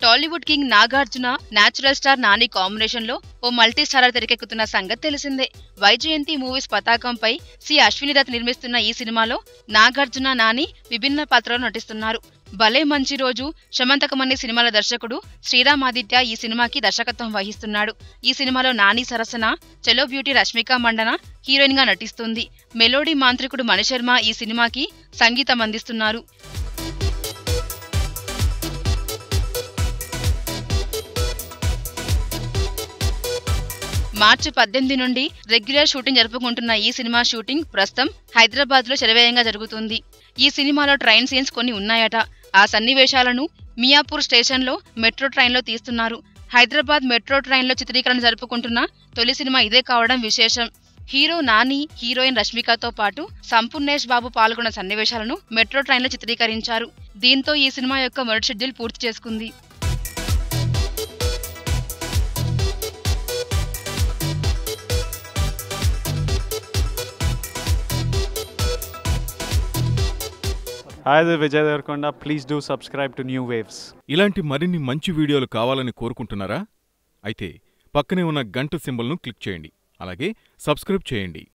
Tollywood king Nagarjuna natural star Nani combination లో ఓ multi starrer తెరకెక్కుతున్న సంగతి తెలిసిందే వైజయంతి మూవీస్ పతాకంపై సి అశ్విని దత్ నిర్మిస్తున్న ఈ సినిమాలో నాగార్జున నాని విభిన్న పాత్రలో నటిస్తున్నారు భలే మంచి రోజు శమంతకమణి సినిమాల దర్శకుడు శ్రీరామ్ ఆదిత్య ఈ సినిమాకి దర్శకత్వం వహిస్తున్నాడు ఈ సినిమాలో నాని సరసన చెలో బ్యూటీ రష్మిక మండన హీరోయిన్ గా నటిస్తుంది మెలోడీ మాంత్రికుడు మణిశర్మ ఈ సినిమాకి సంగీతం అందిస్తున్నారు మార్చి పద్దెనిమిది నుండి రెగ్యులర్ షూటింగ్ జరుపుకుంటున్న ఈ సినిమా షూటింగ్ ప్రస్తుతం హైదరాబాద్ లో శరవేగంగా జరుగుతుంది ఈ సినిమాలో ట్రైన్ సీన్స్ కొన్ని ఉన్నాయట ఆ సన్నివేశాలను మియాపూర్ స్టేషన్ లో మెట్రో ట్రైన్ లో తీస్తున్నారు హైదరాబాద్ మెట్రో ట్రైన్ లో చిత్రీకరణ జరుపుకుంటున్న తొలి సినిమా ఇదే కావడం విశేషం హీరో నాని హీరోయిన్ రష్మికతో పాటు సంపూర్ణేష్ బాబు పాల్గొన్న సన్నివేశాలను మెట్రో ట్రైన్ లో చిత్రీకరించారు దీంతో ఈ సినిమా యొక్క మొదటి షెడ్యూల్ పూర్తి చేసుకుంది Hi, this is Vijay Devarkonda. Please do subscribe to New Waves. ఇలాంటి మరిన్ని మంచి వీడియోలు కావాలని కోరుకుంటున్నారా అయితే పక్కనే ఉన్న గంట సింబల్ను క్లిక్ చేయండి అలాగే సబ్స్క్రైబ్ చేయండి